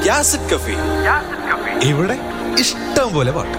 യാസിഡ് കഫി ഇവിടെ ഇഷ്ടം പോലെ പാട്ട്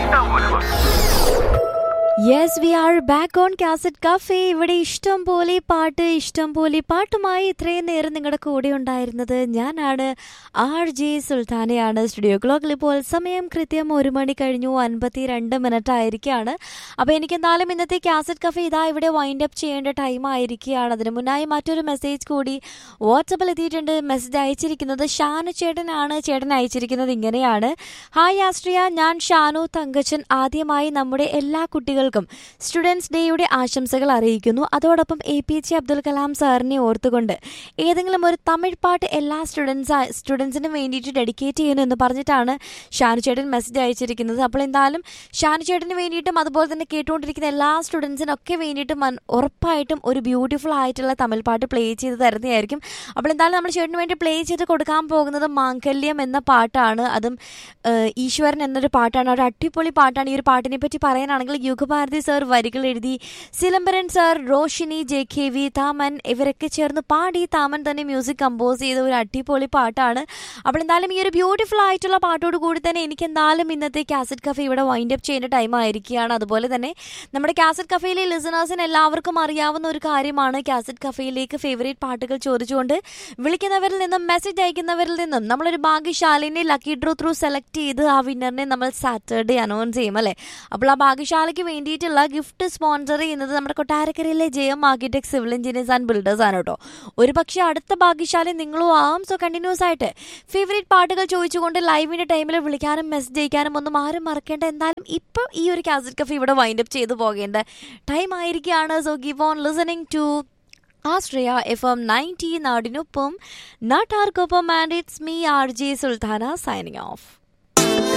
yes we are back on cassette cafe ഇവിടെ ഇഷ്ടം പോലെ പാട്ട് ഇഷ്ടം പോലെ പാട്ടുമായി ഇത്രയും നേരം നിങ്ങളുടെ കൂടെ ഉണ്ടായിരുന്നത് ഞാനാണ് ആർ ജെ സുൽത്താനയാണ് സ്റ്റുഡിയോ ക്ലോക്കിൽ ഇപ്പോൾ സമയം കൃത്യം ഒരു മണി കഴിഞ്ഞു അൻപത്തി രണ്ട് മിനിറ്റ് ആയിരിക്കുകയാണ് അപ്പോൾ എനിക്ക് എന്തായാലും ഇന്നത്തെ കാസറ്റ് കഫേ ഇതാ ഇവിടെ വൈൻഡ് അപ്പ് ചെയ്യേണ്ട ടൈം ആയിരിക്കുകയാണ് അതിന് മുന്നായി മറ്റൊരു മെസ്സേജ് കൂടി വാട്സപ്പിൽ എത്തിയിട്ടുണ്ട് മെസ്സേജ് അയച്ചിരിക്കുന്നത് ഷാനു ചേട്ടനാണ് ചേട്ടൻ അയച്ചിരിക്കുന്നത് ഇങ്ങനെയാണ് ഹായ് ആശ്രിയ ഞാൻ ഷാനു തങ്കച്ചൻ ആദ്യമായി നമ്മുടെ എല്ലാ കുട്ടികൾക്കും സ്റ്റുഡൻസ് ഡേയുടെ ആശംസകൾ അറിയിക്കുന്നു അതോടൊപ്പം A P J Abdul Kalam സാറിനെ ഓർത്തുകൊണ്ട് ഏതെങ്കിലും ഒരു തമിഴ് പാട്ട് എല്ലാ സ്റ്റുഡൻസ് സ്റ്റുഡൻസിനും വേണ്ടിയിട്ട് ഡെഡിക്കേറ്റ് ചെയ്യുന്നു എന്ന് പറഞ്ഞിട്ടാണ് ഷാനു ചേട്ടൻ മെസ്സേജ് അയച്ചിരിക്കുന്നത് അപ്പോൾ എന്തായാലും ഷാനു ചേട്ടന് വേണ്ടിയിട്ടും അതുപോലെ തന്നെ കേട്ടുകൊണ്ടിരിക്കുന്ന എല്ലാ സ്റ്റുഡൻസിനൊക്കെ വേണ്ടിയിട്ടും മൻ- ഉറപ്പായിട്ടും ഒരു ബ്യൂട്ടിഫുൾ ആയിട്ടുള്ള തമിഴ് പാട്ട് പ്ലേ ചെയ്ത് തരുന്നതായിരിക്കും അപ്പോൾ എന്തായാലും നമ്മൾ ചേട്ടന് വേണ്ടി പ്ലേ ചെയ്ത് കൊടുക്കാൻ പോകുന്നത് മാംഗല്യം എന്ന പാട്ടാണ് അതും ഏഹ്, ഈശ്വരൻ എന്നൊരു പാട്ടാണ് ഒരു അടിപൊളി പാട്ടാണ് ഈ ഒരു പാട്ടിനെ പറ്റി പറയാനാണെങ്കിൽ യുഗഭാരതി സാർ വരികൾ എഴുതി Silambaran sir Roshini J K V Thaman ഇവരൊക്കെ ചേർന്ന് പാടി താമൻ തന്നെ മ്യൂസിക് കമ്പോസ് ചെയ്ത ഒരു അടിപൊളി പാട്ടാണ് അപ്പോൾ എന്തായാലും ഈ ഒരു ബ്യൂട്ടിഫുൾ ആയിട്ടുള്ള പാട്ടോട് കൂടി തന്നെ എനിക്ക് എന്തായാലും ഇന്നത്തെ കാസറ്റ് കഫേ ഇവിടെ വൈൻഡ് അപ്പ് ചെയ്യേണ്ട ടൈം ആയിരിക്കുകയാണ് അതുപോലെ തന്നെ നമ്മുടെ കാസറ്റ് കഫേയിലെ ലിസണേഴ്സിന് എല്ലാവർക്കും അറിയാവുന്ന ഒരു കാര്യമാണ് കാസറ്റ് കഫേയിലേക്ക് ഫേവറേറ്റ് പാട്ടുകൾ ചോദിച്ചുകൊണ്ട് വിളിക്കുന്നവരിൽ നിന്നും മെസ്സേജ് അയക്കുന്നവരിൽ നിന്നും നമ്മളൊരു ഭാഗ്യശാലിനെ ലക്കി ഡ്രോ ത്രൂ സെലക്ട് ചെയ്ത് ആ വിന്നറിനെ നമ്മൾ സാറ്റർഡേ അനൗൺസ് ചെയ്യും അല്ലേ അപ്പോൾ ആ ഭാഗ്യശാലയ്ക്ക് വേണ്ടിയിട്ടുള്ള ഗിഫ്റ്റ് സ്പോൺസർ ചെയ്യുന്നത് നമ്മുടെ കൊട്ടാരക്കരയിലെ J M architect civil engineers and builders ആണ് കേട്ടോ ഒരു പക്ഷേ അടുത്ത ഭാഗ്യശാലി നിങ്ങളും ആവും സോ കണ്ടിന്യൂസ് ആയിട്ട് ഫേവറേറ്റ് പാട്ടുകൾ ചോദിച്ചുകൊണ്ട് ലൈവിന്റെ ടൈമിൽ വിളിക്കാനും മെസ്സേജ് അയക്കാനും ഒന്നും ആരും മറക്കേണ്ട എന്തായാലും ഇപ്പോൾ ഈ ഒരു കാസറ്റ് കഫേ ഇവിടെ വൈൻഡ് അപ്പ് ചെയ്തു പോകേണ്ട ടൈം ആയിരിക്കുകയാണ് so give on listening to Ashraya F M ninety നാടിനൊപ്പം നാട്ടാർക്കൊപ്പം and it's me R J Sultana signing of